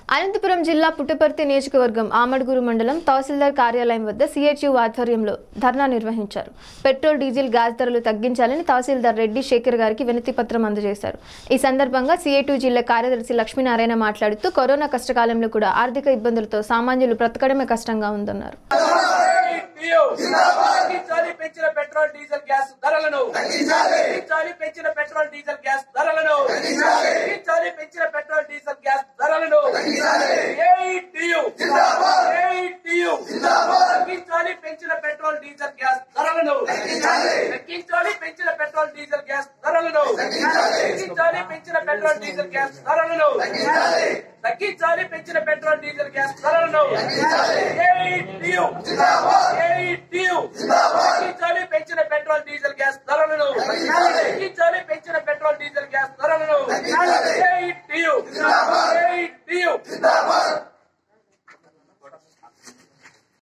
అనంతపురం జిల్లా పుట్టపర్తి నియోజకవర్గం ఆమడుగురు మండలం తహసీల్దార్ కార్యాలయం వద్ద సిహెచ్యు ఆధ్వర్యంలో ధర్నా నిర్వహించారు పెట్రోల్ డీజిల్ గ్యాస్ ధరలు తగ్గించాలని తహసీల్దార్ రెడ్డి శేఖర్ గారికి వినతి పత్రం అందజేశారు ఈ సందర్భంగా సిఐటు జిల్లా కార్యదర్శి లక్ష్మీనారాయణ మాట్లాడుతూ కరోనా కష్టకాలంలో కూడా ఆర్థిక ఇబ్బందులతో సామాన్యులు బ్రతకడమే కష్టంగా ఉందన్నారు డియో తగ్గించాలి పెంచిన పెట్రోల్ డీజిల్ గ్యాస్ ధరలను తగ్గించాలి పెంచిన పెట్రోల్ డీజిల్ గ్యాస్ ధరలను తగ్గించాలి పెంచిన పెట్రోల్ డీజిల్ గ్యాస్ ధరలను ఏఐటియు ఏఐటియు తగ్గించాలి పెంచిన పెట్రోల్ డీజిల్ గ్యాస్ ధరలను తగ్గించాలి పెంచిన పెట్రోల్ డీజిల్ గ్యాస్ ధరలను తగ్గించాలి పెంచిన పెట్రోల్ డీజిల్ గ్యాస్ ధరలను తగ్గించాలి పెంచిన పెట్రోల్ డీజిల్ గ్యాస్ ధరలను ఏఐటియు ఏఐటియు తగ్గించాలి పెంచిన పెట్రోల్ డీజిల్ గ్యాస్ ధరలను తగ్గించాలి పెంచిన పెట్రోల్ డీజిల్ గ్యాస్ ధరలను ఏఐటియు ఏఐటియు